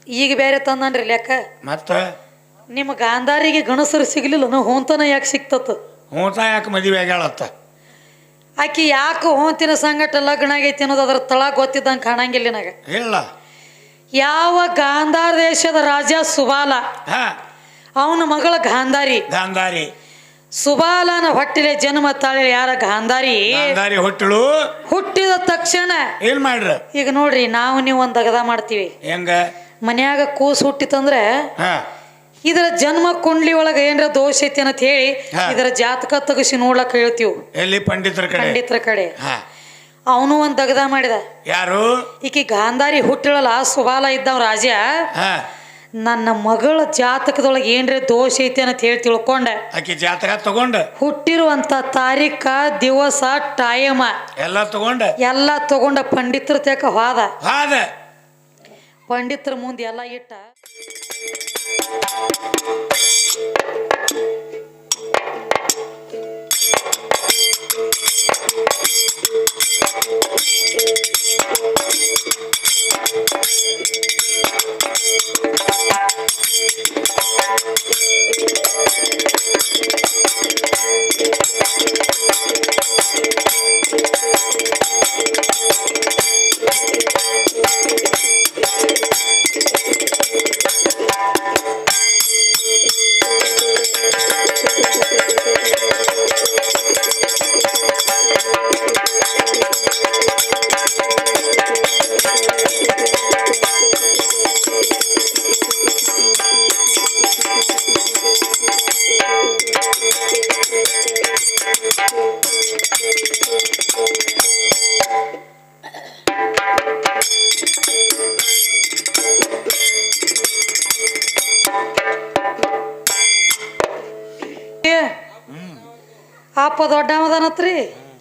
ಈಗ ಬೇರೆ ತಂದನ್ರಿ ಲೆಕ್ಕ ಮತ್ತ ನಿಮ್ಮ ಗಾಂಧಾರಿಗೆ ಗಣಸರು ಸಿಗ್ಲಿಲ್ಲ ನಾ ಹೋಂತನ ಯಾಕೆ ಸಿಕ್ತತ್ ಹೂತ ಯಾಕೆ ಮದುವೆ ಆಗ್ಯಾಳತ್ತ ಆಕಿ ಯಾಕೆ ಹೋಂತಿನ ಸಂಗಟ ಲಗ್ನ ಆಗೈತಿ ಅನ್ನೋದು ಅದ್ರ ತಳ ಗೊತ್ತಿದ್ದಂಗೆ ಕಾಣಂಗಿಲ್ಲ ನನಗೆ ಇಲ್ಲ ಯಾವ ಗಾಂಧಾರ ದೇಶದ ರಾಜ ಸುಬಾಲ ಹಾ ಅವನ ಮಗಳ ಗಾಂಧಾರಿ ಗಾಂಧಾರಿ ಸುಬಾಲನ ಹೊಟ್ಟಿಲೆ ಜನ್ಮ ತಾಳೆ ಯಾರ ಗಾಂಧಾರಿ ಗಾಂಧಾರಿ ಹುಟ್ಟಳು ಹುಟ್ಟಿದ ತಕ್ಷಣ ಏನ್ ಮಾಡ್ರ ಈಗ ನೋಡ್ರಿ ನಾವು ನೀವು ಒಂದು ಅಗದ ಮಾಡ್ತೀವಿ ಹೆಂಗ ಮನ್ಯಾಗ ಕೂಸು ಹುಟ್ಟಿತಂದ್ರೆ ಹಾ ಇದರ ಜನ್ಮ ಕುಂಡ್ಲಿ ಒಳಗೆ ಏನರ ದೋಷ ಐತಿ ಅಂತ ಹೇಳಿ ಹಾ. ಇದರ ಜಾತಕ ತೆಗಿಸಿ ನೋಡ್ಲಕ್ ಹೇಳ್ತೀವಿ ಎಲ್ಲಿ ಪಂಡಿತರ ಕಡೆ ಪಂಡಿತರ ಕಡೆ ಹಾ ಅವನು ಒಂದು ದಗದ ಮಾಡಿದ ಯಾರು ಈಕಿ ಗಾಂಧಾರಿ ಹುಟ್ಟಿಳಲ್ಲ ಸುಬಾಲ ಇದ್ದವ ರಾಜ ಹಾ ನನ್ನ ಮಗಳ ಜಾತಕದೊಳಗೆ ಏನ್ರ ದೋಷ ಐತಿ ಅಂತ ಹೇಳಿ ತಿಳ್ಕೊಂಡೆ ಆಕಿ ಜಾತಕ ತಗೊಂಡ ಹುಟ್ಟಿರುವಂತ ತಾರೀಖ ದಿವಸ ಟೈಮ ಎಲ್ಲ ತಗೊಂಡ ಎಲ್ಲ ತಗೊಂಡ ಪಂಡಿತರ ತೇಕ ಹೋದ ಹಾದ ಪಂಡಿತರ ಮುಂದೆ ಎಲ್ಲ ಇಟ್ಟ ಏ, ಅಪ್ಪ ದೊಡ್ಡವದನತ್ರಿ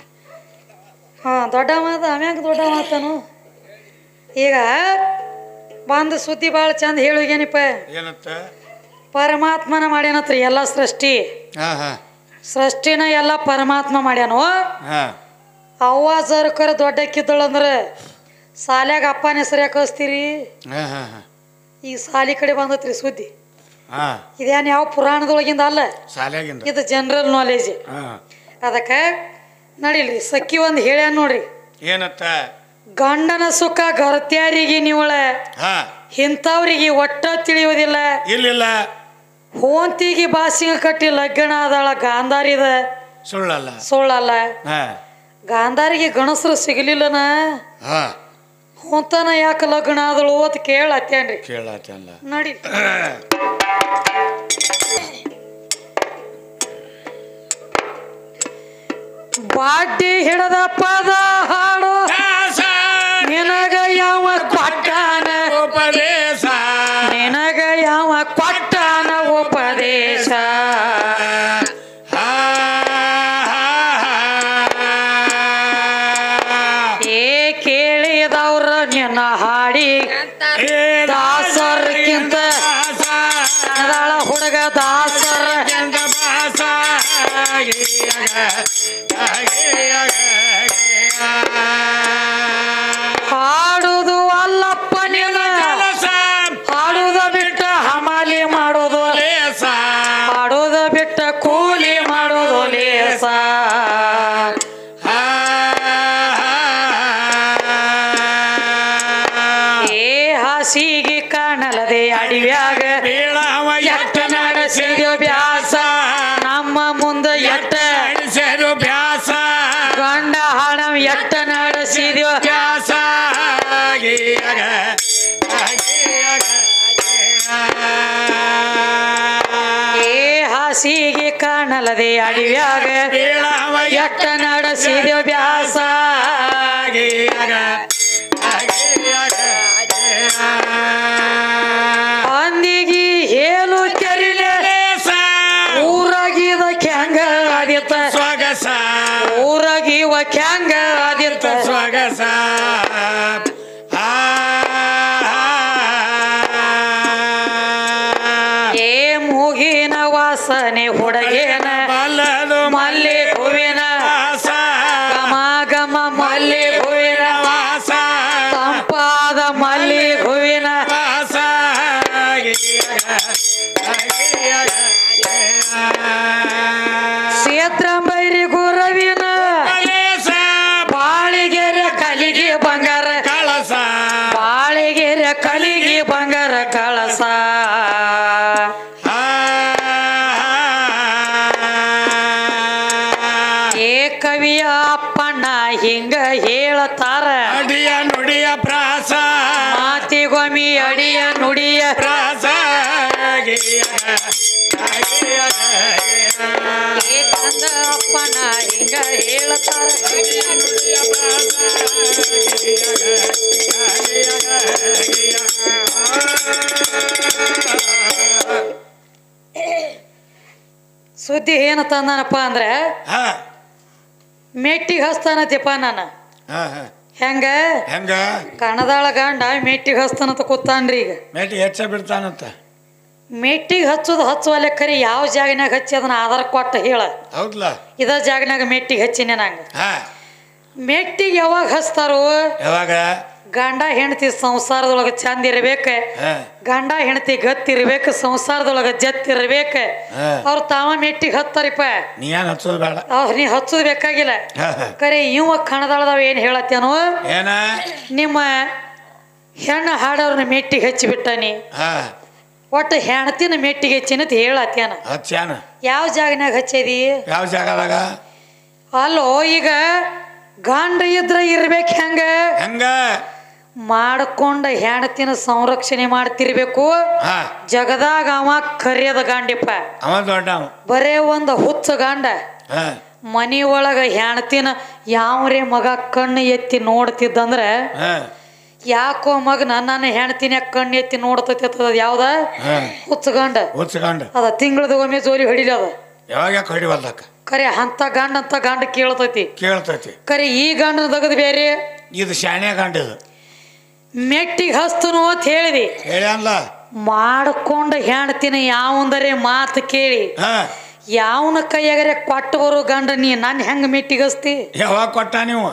ಹಾ ದೊಡ್ಡವದ ಆಮ್ಯಾಗ ದೊಡ್ಡವ ಆತನು ಈಗ ಬಂದು ಸುದ್ದಿ ಭಾಳ ಚಂದ ಹೇಳುಗೇನಿಪ್ಪ ಏನತ್ತ ಪರಮಾತ್ಮನ ಮಾಡ್ಯಾನತ್ರಿ ಎಲ್ಲ ಸೃಷ್ಟಿ ಹಾ ಹಾ ಸೃಷ್ಟಿನ ಎಲ್ಲ ಪರಮಾತ್ಮ ಮಾಡ್ಯಾನು ಹಾ ಅವ್ವ ಸರ್ಕರ ದೊಡ್ಡಕ್ಕಿದ್ದಳಂದ್ರೆ ಸಾಲ್ಯಾಗ ಅಪ್ಪನ ಹೆಸರು ಯಾಕೆ ಕಳಿಸ್ತೀರಿ ಹಾ ಹಾ ಹಾ ಈ ಸಾಲಿ ಕಡೆ ಬಂದತ್ರಿ ಸುದ್ದಿ ಹಾ ಇದೇನು ಯಾವ ಪುರಾಣದೊಳಗಿಂದ ಅಲ್ಲ ಶಾಲ್ಯಾಗಿಂದ ಇದು ಜನರಲ್ ನಾಲೆಜ್ ಹಾ ಅದಕ್ಕೆ ನಡಿಲ್ರಿ ಸಖಿ ಒಂದು ಹೇಳ್ಯಾನ ನೋಡ್ರಿ ಏನತ್ತ ಗಂಡನ ಸುಖ ಗರ್ತ್ಯಾರಿಗೆ ನೀವಳ ಹಾ ಇಂಥವ್ರಿಗೆ ಒಟ್ಟ ತಿಳಿಯೋದಿಲ್ಲ ಇಲ್ಲಿಲ್ಲ ಹೋಂತಿಗೆ ಬಾಸಿಂಗ ಕಟ್ಟಿ ಲಗ್ನ ಆದಾಳ ಗಾಂಧಾರಿದ ಸುಳ್ಳಲ್ಲ ಸುಳ್ಳಲ್ಲ ಹಾ ಗಾಂಧಾರಿಗೆ ಗಣಸರು ಸಿಗಲಿಲ್ಲನ ಹಾ ಹೊಂತನ ಯಾಕೆ ಲಗ್ನ ಆದಳು ಅಂತ ಕೇಳತ್ತೇನ್ರಿ ಕೇಳತ್ತಲ್ಲ ನಡಿ ಬಾಡ್ಡಿ ಹಿಡದ ಪದ ಹಾಡು ನಿನಗ ಯಾವ ಕೊಟ್ಟಾನ ಉಪದೇಶ ನಿನಗ ಯಾವ ಕೊಟ್ಟಾನ ಉಪದೇಶ ಹಾ, ಹಾ, ಏ ಕೇಳಿದವ್ರ ನಿನ್ನ ಹಾಡಿ ಏ ದಾಸರ್ಕಿಂತ ಅದಳ ಹುಡುಗ ದಾಸರ ಚಂದ ಬಾಸ ಹಾಡುದು ಅಲ್ಲಪ್ಪ ನಿನ್ನ ಹಾಡುದ ಬಿಟ್ಟ ಹಮಾಲಿ ಮಾಡೋದು ಹಾಡುದ ಬಿಟ್ಟ ಕೂಲಿ ಮಾಡೋದು ಲೇಸ ಏ ಹಾಸಿಗೆ ಕಾಣಲದೆ ಅಡಿವ್ಯಾಗ ಎಟ್ಟ ನಡೆಸಿದ ಬ್ಯಾಸ ನಮ್ಮ ಮುಂದ ಎಟ್ಟ ಬ್ಯಾಸ ಗಂಡ ಹಣಂ ಎಟ್ಟ ನಡೆಸಿದ್ಯೋ ಬ್ಯಾಸ ಏ ಹಾಸಿಗೆ ಕಾಣಲದೆ ಅಡಿವ್ಯಾಗ ಎಟ್ಟ ನಡೆಸಿದ್ಯೋ ಬ್ಯಾಸ ಅಂದಿಗಿ ಹೇಳು ಕೆರಿಲೆ ಊರಾಗಿದ ಕ್ಯಾಂಗ ಆದಿತ್ತ ಸ್ವಗಸ ಊರಾಗಿವ ಕ್ಯಾಂಗ ಆದಿತ್ತ ಸ್ವಗಸ ಏ ಮೂಗಿನ ವಾಸನೆ ಹುಡುಗೇನ ಬಲ್ಲದು ಮಲ್ಲಿ ಹೂವಿನ ವಾಸ ಗಮ ಗಮ ಮಲ್ಲಿ ಹೂವಿನ ವಾಸ ತಂಪಾದ ಮಲ್ಲಿ ಹೂವಿನ ವಾಸ ಕಲಿಗಿ ಬಂಗಾರ ಕಳಸ ಆ, ಏ ಕವಿಯ ಅಪ್ಪಣ್ಣ ಹಿಂಗ ಹೇಳತಾರ ಅಡಿಯ ನುಡಿಯ ಪ್ರಾಸ ಮಾತಿಗೊಮ್ಮಿ ಅಡಿಯ ನುಡಿಯ ಪ್ರಾಸ ಏ ಕಂದ ಅಪ್ಪಣ್ಣ ಹಿಂಗ ಹೇಳತಾರ ಸುದ್ದಿ ಏನು ತಂದನಪ್ಪ ಅಂದ್ರೆ ಹಾ ಮೆಟ್ಟಿಗೆ ಹಸ್ತಾನತಿಪ್ಪ ನಾನು ಹಾ ಹಾ ಹೆಂಗ ಹೆಂಗ ಕಣದಾಳ ಗಂಡ ಮೆಟ್ಟಿಗೆ ಹಸ್ತಾನಂತ ಕೂತಾನ್ರಿ ಈಗ ಮೇಟಿ ಹೆಚ್ಚ ಬಿಡ್ತಾನಂತ ಮೆಟ್ಟಿಗೆ ಹಚ್ಚೋದು ಹಚ್ಚುವಲ್ಲ ಖರಿ ಯಾವ ಜಾಗನ್ಯಾಗ ಹಚ್ಚಿ ಅದನ್ನ ಆಧಾರ ಕೊಟ್ಟು ಹೇಳ ಹೌದ್ಲ ಇದ ಜಾಗನ್ಯಾಗ ಮೆಟ್ಟಿಗೆ ಹಚ್ಚಿನಿ ನಂಗೆ ಹಾ ಮೆಟ್ಟಿಗೆ ಯಾವಾಗ ಹಚ್ತಾರೋ ಯಾವಾಗ ಗಂಡ ಹೆಂಡತಿ ಸಂಸಾರದೊಳಗೆ ಚಂದ ಇರ್ಬೇಕ ಹಾ ಗಂಡ ಹೆಂಡತಿ ಗತ್ತಿರ್ಬೇಕು ಸಂಸಾರದೊಳಗೆ ಜತ್ತಿರ್ಬೇಕ ಹಾ. ಅವ್ರು ತಾವ ಮೆಟ್ಟಿಗೆ ಹತ್ತಾರಿಪ್ಪ ನೀ ಏನ್ ಹಚ್ಚೋದು ಬೇಡ ಅವ್ರು ನೀ ಹಚ್ಚೋದು ಬೇಕಾಗಿಲ್ಲ ಹಾ, ಹಾ. ಖರೆ ಇವ ಕಣದಾಳದವ ಏನು ಹೇಳತ್ತೇನೋ ಏನ ನಿಮ್ಮ ಹೆಣ್ಣು ಹಾಡೋರ್ನ ಮೆಟ್ಟಿಗೆ ಹಚ್ಚಿಬಿಟ್ಟಾನಿ ಹಾ ಒಟ್ಟು ಹೆಣ್ತಿನ ಮೆಟ್ಟಿಗೆ ಹಚ್ಚಿನಂತ ಹೇಳತ್ತೇನ ಹಚ್ಚಾನ ಯಾವ ಜಾಗನ್ಯಾಗ ಹಚ್ಚೇದಿ ಯಾವ ಜಾಗದಾಗ ಅಲ್ಲೋ ಈಗ ಗಂಡ ಇದ್ರ ಇರ್ಬೇಕು ಹೆಂಗ ಹೆಂಗ ಮಾಡ್ಕೊಂಡ ಹೆಣ್ತಿನ ಸಂರಕ್ಷಣೆ ಮಾಡ್ತಿರ್ಬೇಕು ಹಾ ಜಗದಾಗ ಅವ ಕರಿಯದ ಗಂಡಿಪ್ಪ ಅವ ದೊಡ್ಡ ಅವ ಬರೇ ಒಂದು ಹುಚ್ಚ ಗಂಡ ಹಾ ಮನಿ ಒಳಗ ಹೆಣ್ತಿನ ಯಾವ್ರೇ ಮಗ ಕಣ್ಣು ಎತ್ತಿ ನೋಡ್ತಿದ್ದಂದ್ರ ಹಾ ಯಾಕೋ ಮಗನ ನನ್ನ ಹೆಣ್ತಿನ ಕಣ್ಣು ಎತ್ತಿ ನೋಡ್ತೈತಿ ಅದ ಯಾವ್ದ ಹಾ ಹುಚ್ಚ ಗಂಡ ಉಚ್ಕೊಂಡು ಅದ ತಿಂಗಳದ ಒಮ್ಮೆ ಜೋಲಿ ಹೊಡಿಲಿ ಅದ ಯಾವಾಗ ಯಾಕೆ ಹೊಡಿವಲ್ದಕ್ಕ ಕರೆ ಅಂತ ಗಂಡ ಅಂತ ಗಂಡ ಕೇಳ್ತೈತಿ ಕೇಳ್ತೈತಿ ಕರೆ ಈ ಗಂಡನ ತೆಗೆದು ಬೇರೆ ಇದು ಶಾಣೆ ಗಂಡಿದು ಮೆಟ್ಟಿಗೆ ಹಸ್ತನು ಅಂತ ಹೇಳಿದಿ ಹೇಳ್ಯಾನ್ಲ ಮಾಡ್ಕೊಂಡ ಹೆಣ್ತಿನ ಯಾವಂದರೆ ಮಾತು ಕೇಳಿ ಹಾ ಯಾವನ ಕೈಯಾಗರೆ ಕೊಟ್ಟು ಬರೋ ಗಂಡ ನೀ ನಾನು ಹೆಂಗ ಮೆಟ್ಟಿಗೆ ಹಸ್ತಿ ಯಾವಾಗ ಕೊಟ್ಟ ನೀವು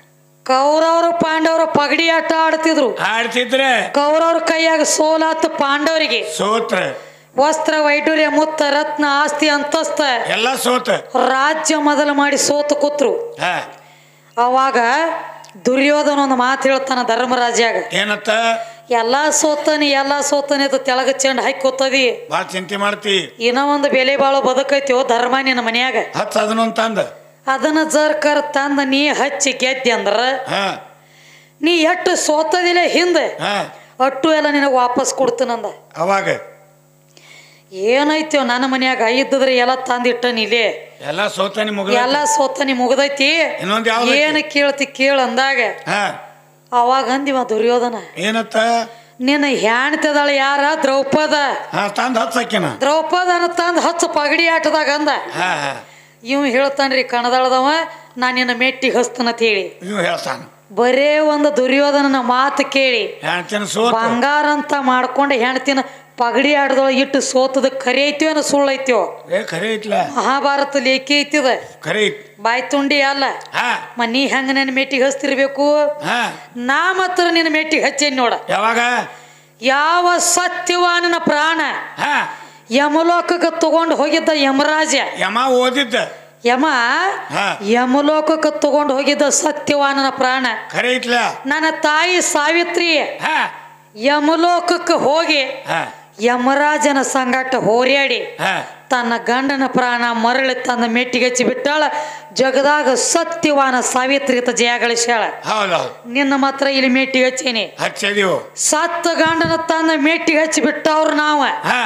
ಕೌರವರು ಪಾಂಡವರು ಪಗಡಿ ಆಟ ಆಡ್ತಿದ್ರು ಆಡ್ತಿದ್ರೆ ಕೌರವ್ರ ಕೈಯಾಗ ಸೋಲಾತು ಪಾಂಡವರಿಗೆ ಸೋತ್ರ ವಸ್ತ್ರ ವೈಡೂರ್ಯ ಮುತ್ತ ರತ್ನ ಆಸ್ತಿ ಅಂತಸ್ತ ಎಲ್ಲ ಸೋತ ರಾಜ್ಯ ಮೊದಲು ಮಾಡಿ ಸೋತು ಕೂತ್ರು ಹಾ ಅವಾಗ ದುರ್ಯೋಧನ ಒಂದು ಮಾತು ಹೇಳ್ತಾನ ಧರ್ಮರಾಜ್ಯಾಗ ಏನತ್ತ ಎಲ್ಲ ಸೋತನಿ ಎಲ್ಲ ಸೋತನಿ ಅದು ತೆಳಗ ಚೆಂಡ್ ಹಾಕಿ ಕೂತದಿ ಭಾಳ ಚಿಂತೆ ಮಾಡ್ತಿ ಇನ್ನ ಒಂದು ಬೆಲೆ ಬಾಳೋ ಬದುಕೈತಿಯೋ ಧರ್ಮ ನಿನ್ನ ಮನ್ಯಾಗ ಹತ್ತು ಅದನ್ನೊಂದು ತಂದ ಅದನ್ನ ಜರ್ಕರ್ ತಂದ ನೀ ಹಚ್ಚಿ ಗೆದ್ದಿ ಅಂದ್ರ ಹಾ ನೀ ಎಷ್ಟು ಸೋತದಿಲ್ಲ ಹಿಂದೆ ಹಾ ಅಟ್ಟು ಎಲ್ಲ ನಿನಗೆ ವಾಪಸ್ ಕೊಡ್ತೀನಂದ ಅವಾಗ ಏನೈತ್ಯೋ ನನ್ನ ಮನ್ಯಾಗ ಇದ್ದದ್ರೆ ಎಲ್ಲ ತಂದಿಟ್ಟ ನೀಲೇ ಎಲ್ಲ ಸೋತನಿ ಮುಗಿದ ಎಲ್ಲ ಸೋತನಿ ಮುಗ್ದೈತಿ ಇನ್ನೊಂದ್ ಯಾವ್ದು ಏನ್ ಕೇಳ್ತಿ ಕೇಳ ಅಂದಾಗ ಹಾ ಅವಾಗ ಅಂದಿವ ದುರ್ಯೋಧನ ಏನತ್ತ ನಿನ್ನ ಹೆಣ್ತದಾಳ ಯಾರ ದ್ರೌಪದ ಹಾ ತಂದ ಹಚ್ಚಕ್ಕಿನ ದ್ರೌಪದನ ತಂದ್ ಹಚ್ಚ ಪಗಡಿ ಆಟದಾಗ ಅಂದ ಹಾ ಹಾ ಇವ್ ಹೇಳ್ತಾನ್ರಿ ಕಣದಾಳದವ ನಾನು ನಿನ್ನ ಮೆಟ್ಟಿಗೆ ಹಸ್ತನಂತ ಹೇಳಿ ಇವ್ ಹೇಳ್ತಾನ ಬರೇ ಒಂದು ದುರ್ಯೋಧನನ ಮಾತು ಕೇಳಿ ಹೇಳ್ತೇನೆ ಸೋತ ಬಂಗಾರ ಅಂತ ಮಾಡ್ಕೊಂಡು ಹೆಣ್ತಿನ ಪಗಡಿ ಆಟದೊಳಗೆ ಇಟ್ಟು ಸೋತದ ಖರೆ ಐತಿಯೋ ಅನ್ನೋ ಸುಳ್ಳು ಐತಿಯೋ ಏ ಖರೆ ಐತ್ಲ ಮಹಾಭಾರತ ಲೇಖಿ ಐತಿದ ಖರೆ ಐತ್ ಬಾಯ್ ತುಂಡಿ ಅಲ್ಲ ಹಾ ಮ ನೀ ಹೆಂಗ ನನ್ನ ಮೆಟ್ಟಿಗೆ ಹಚ್ತಿರ್ಬೇಕು ಹಾ ನಾ ಮಾತ್ರ ನಿನ್ನ ಮೆಟ್ಟಿಗೆ ಹಚ್ಚೇನಿ ನೋಡ ಯಾವಾಗ ಯಾವ ಸತ್ಯವಾನನ ಪ್ರಾಣ ಹಾ ಯಮಲೋಕಕ್ಕೆ ತಗೊಂಡು ಹೋಗಿದ್ದ ಯಮರಾಜ ಯಮ ಓದಿದ್ದ ಯಮ ಹಾ ಯಮಲೋಕಕ್ಕೆ ತಗೊಂಡು ಹೋಗಿದ್ದ ಸತ್ಯವಾನನ ಪ್ರಾಣ ಖರೆ ಐತ್ಲ ನನ್ನ ತಾಯಿ ಸಾವಿತ್ರಿ ಹಾ ಯಮಲೋಕಕ್ಕೆ ಹೋಗಿ ಹಾ ಯಮರಾಜನ ಸಂಗಟ ಹೋರ್ಯಾಡಿ ಹಾ ತನ್ನ ಗಂಡನ ಪ್ರಾಣ ಮರಳಿ ತನ್ನ ಮೆಟ್ಟಿಗೆ ಹಚ್ಚಿ ಬಿಟ್ಟಾಳ ಜಗದಾಗ ಸತ್ಯವಾನ ಸಾವಿತ್ರಿ ಅಂತ ಜಯ ಗಳಿಸ್ಯಾಳ ಹೌದೌದು ನಿನ್ನ ಮಾತ್ರ ಇಲ್ಲಿ ಮೆಟ್ಟಿಗೆ ಹಚ್ಚೀನಿ ಹಚ್ಚದೀವು ಸತ್ತ ಗಂಡನ ತನ್ನ ಮೆಟ್ಟಿಗೆ ಹಚ್ಚಿ ಬಿಟ್ಟವ್ರು ನಾವ ಹಾ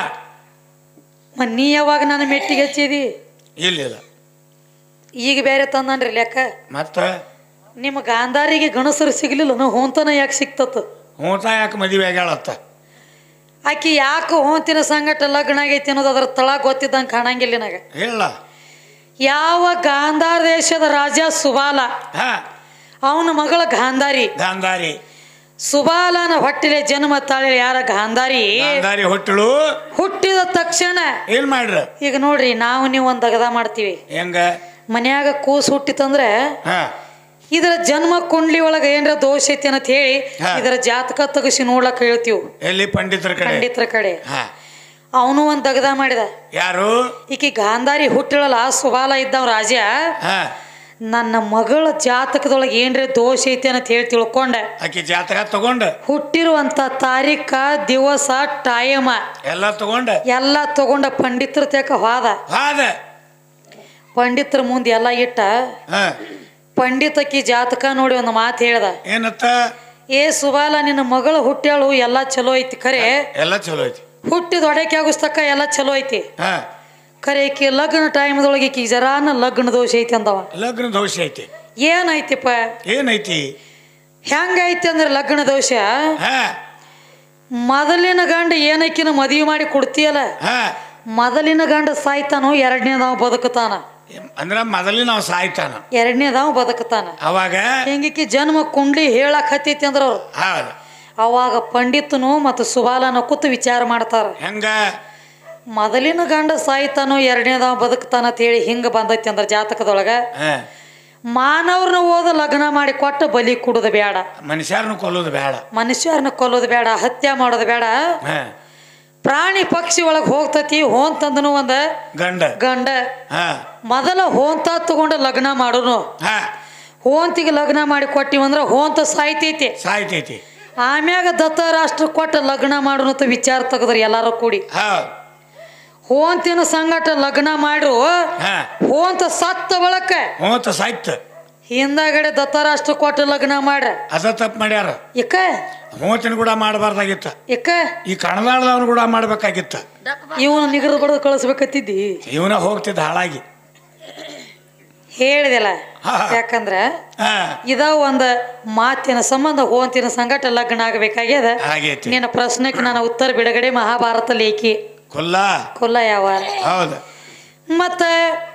ಮ ನೀ ಯಾವಾಗ ನನ್ನ ಮೆಟ್ಟಿಗೆ ಹಚ್ಚಿದಿ ಇಲ್ಲಿಲ್ಲ ಈಗ ಬೇರೆ ತಂದನ್ರಿ ಲೆಕ್ಕ ಮತ್ತ ನಿಮ್ಮ ಗಾಂಧಾರಿಗೆ ಗಣಸರು ಸಿಗ್ಲಿಲ್ಲ ನಾವು ಹೊಂತನ ಯಾಕೆ ಸಿಕ್ತತ್ತು ಹೂತ ಯಾಕೆ ಮದುವೆ ಆಗ್ಯಾಳತ್ತ ಆಕಿ ಯಾಕೆ ಹೊಂತಿನ ಸಂಗಟ ಲಗ್ನ ಆಗೈತಿ ಅನ್ನೋದು ಅದ್ರ ತಳ ಗೊತ್ತಿದ್ದಂಗೆ ಕಾಣಂಗಿಲ್ಲ ನನಗೆ ಹೇಳ ಯಾವ ಗಾಂಧಾರ ದೇಶದ ರಾಜ ಸುಬಾಲ ಹಾ ಅವನ ಮಗಳ ಗಾಂಧಾರಿ ಗಾಂಧಾರಿ ಸುಬಾಲನ ಹೊಟ್ಟಿಲೆ ಜನ್ಮ ತಾಳೆ ಯಾರ ಗಾಂಧಾರಿ ಗಾಂಧಾರಿ ಹುಟ್ಟಳು ಹುಟ್ಟಿದ ತಕ್ಷಣ ಏನ್ ಮಾಡ್ರ ಈಗ ನೋಡ್ರಿ ನಾವು ನೀವು ಒಂದು ಅಗದ ಮಾಡ್ತೀವಿ ಹೆಂಗ ಮನ್ಯಾಗ ಕೂಸು ಹುಟ್ಟಿತಂದ್ರೆ ಹಾ ಇದರ ಜನ್ಮ ಕುಂಡ್ಲಿ ಒಳಗೆ ಏನ್ರ ದೋಷ ಐತಿ ಅಂತ ಹೇಳಿ ಹಾ. ಇದರ ಜಾತಕ ತೆಗಿಸಿ ನೋಡ್ಲಕ್ ಹೇಳ್ತೀವಿ ಎಲ್ಲಿ ಪಂಡಿತರ ಕಡೆ ಪಂಡಿತರ ಕಡೆ ಹಾ ಅವನು ಒಂದು ದಗದ ಮಾಡಿದ ಯಾರು ಈಕಿ ಗಾಂಧಾರಿ ಹುಟ್ಟಿಳಲ್ಲ ಸುಬಾಲ ಇದ್ದವ ರಾಜ ಹಾ ನನ್ನ ಮಗಳ ಜಾತಕದೊಳಗೆ ಏನ್ರಿ ದೋಷ ಐತಿ ಅಂತ ಹೇಳಿ ತಿಳ್ಕೊಂಡೆ ಆಕಿ ಜಾತಕ ತಗೊಂಡ ಹುಟ್ಟಿರುವಂಥ ತಾರೀಖ ದಿವಸ ಟೈಮ ಎಲ್ಲ ತಗೊಂಡ ಎಲ್ಲ ತಗೊಂಡ ಪಂಡಿತರ ತೇಕ ಹೋದ ಹಾದ ಪಂಡಿತರ ಮುಂದೆ ಎಲ್ಲ ಇಟ್ಟ ಹಾ ಪಂಡಿತಕ್ಕಿ ಜಾತಕ ನೋಡಿ ಒಂದು ಮಾತು ಹೇಳ್ದ ಏನತ್ತ ಏ ಸುಬಾಲ ನಿನ್ನ ಮಗಳು ಹುಟ್ಟ್ಯಾಳು ಎಲ್ಲ ಚಲೋ ಐತಿ ಖರೆ ಎಲ್ಲ ಚಲೋ ಐತಿ ಹುಟ್ಟಿದ ಒಡಕೆ ಆಗುಸ್ತಕ್ಕ ಎಲ್ಲ ಚಲೋ ಐತಿ ಹಾ ಖರೆ ಈಕಿ ಲಗ್ನ ಟೈಮ್ದೊಳಗೆ ಈಕಿ ಜರಾನ ಲಗ್ನ ದೋಷ ಐತಿ ಅಂದವ ಲಗ್ನ ದೋಷ ಐತಿ ಏನೈತಿಪ್ಪ ಏನೈತಿ ಹೆಂಗೈತಿ ಅಂದ್ರೆ ಲಗ್ನ ದೋಷ ಹಾ ಮೊದಲಿನ ಗಂಡ ಏನಕ್ಕಿನ ಮದುವೆ ಮಾಡಿ ಕೊಡ್ತೀಯಲ್ಲ ಹಾ ಮೊದಲಿನ ಗಂಡ ಸಾಯ್ತಾನೋ ಎರಡನೇದವ ಬದುಕತಾನ ಅಂದ್ರ ಮೊದಲಿನ ನಾವು ಸಾಯ್ತಾನ ಎರಡನೇದವ ಬದುಕತಾನ ಅವಾಗ ಹೆಂಗಿಕ್ಕಿ ಜನ್ಮ ಕುಂಡ್ಲಿ ಹೇಳಕ್ ಹತ್ತೈತಿ ಅಂದ್ರ ಅವ್ರು ಹೌದು ಅವಾಗ ಪಂಡಿತನು ಮತ್ತು ಸುಬಾಲನ ಕೂತು ವಿಚಾರ ಮಾಡ್ತಾರ ಹೆಂಗ ಮೊದಲಿನ ಗಂಡ ಸಾಯ್ತಾನೋ ಎರಡನೇದವ ಬದುಕ್ತಾನ ಅಂತ ಹೇಳಿ ಹಿಂಗ ಬಂದೈತಿ ಅಂದ್ರ ಜಾತಕದೊಳಗ ಹಾ ಮಾನವ್ರನ್ನ ಓದ ಲಗ್ನ ಮಾಡಿ ಕೊಟ್ಟ ಬಲಿ ಕುಡುದು ಬೇಡ ಮನುಷ್ಯರನ್ನು ಕೊಲ್ಲೋದು ಬೇಡ ಮನುಷ್ಯರನ್ನ ಕೊಲ್ಲೋದು ಬೇಡ ಹತ್ಯೆ ಮಾಡೋದು ಬೇಡ ಹಾ ಪ್ರಾಣಿ ಪಕ್ಷಿ ಒಳಗೆ ಹೋಗ್ತತಿ ಹೋನ್ ತಂದನು ಒಂದ ಗಂಡ ಗಂಡ ಹಾ ಮೊದಲ ಹೋಂತ ತಗೊಂಡು ಲಗ್ನ ಮಾಡುನು ಹಾ ಹೋಂತಿಗೆ ಲಗ್ನ ಮಾಡಿ ಕೊಟ್ಟಿವಂದ್ರ ಹೋಂತ ಸಾಯ್ತೈತಿ ಸಾಯ್ತೈತಿ ಆಮ್ಯಾಗ ದತ್ತ ರಾಷ್ಟ್ರ ಕೊಟ್ಟ ಲಗ್ನ ಮಾಡುನು ಅಂತ ವಿಚಾರ ತೆಗದ್ರಿ ಎಲ್ಲಾರು ಕೂಡಿ ಹೌದು ಹೋಂತಿನ ಸಂಗಟ ಲಗ್ನ ಮಾಡ್ರು ಹಾ ಹೋಂತ ಸತ್ತ ಬಳಕ ಮೂವತ್ತು ಸಾಯ್ತ ಹಿಂದಾಗಡೆ ದತ್ತ ರಾಷ್ಟ್ರ ಕೊಟ್ಟ ಲಗ್ನ ಮಾಡ್ರ ಅದ ತಪ್ಪು ಮಾಡ್ಯಾರ ಇಕ್ಕ ಮೂವತ್ತಿನ ಕೂಡ ಮಾಡಬಾರ್ದಾಗಿತ್ತ ಇಕ್ಕ ಈ ಕಣದಾಳದವ್ನು ಕೂಡ ಮಾಡ್ಬೇಕಾಗಿತ್ತ ಇವನು ನಿಗದ ಬಡದು ಕಳಿಸ್ಬೇಕತ್ತಿದ್ದಿ ಇವನ ಹೋಗ್ತಿದ್ದ ಹಾಳಾಗಿ ಹೇಳಿದೆಲ್ಲ ಹಾ. ಯಾಕಂದ್ರ ಹಾ ಇದ ಒಂದು ಮಾತಿನ ಸಂಬಂಧ ಹೋಂತಿನ ಸಂಗಟ ಲಗ್ನ ಆಗಬೇಕಾಗ್ಯದ ಆಗೈತಿ ನಿನ್ನ ಪ್ರಶ್ನೆಗೆ ನಾನು ಉತ್ತರ ಬಿಡುಗಡೆ ಮಹಾಭಾರತ ಲೇಖಿ ಕೊಲ್ಲ ಕೊಲ್ಲ ಯಾವ ಹೌದು ಮತ್ತು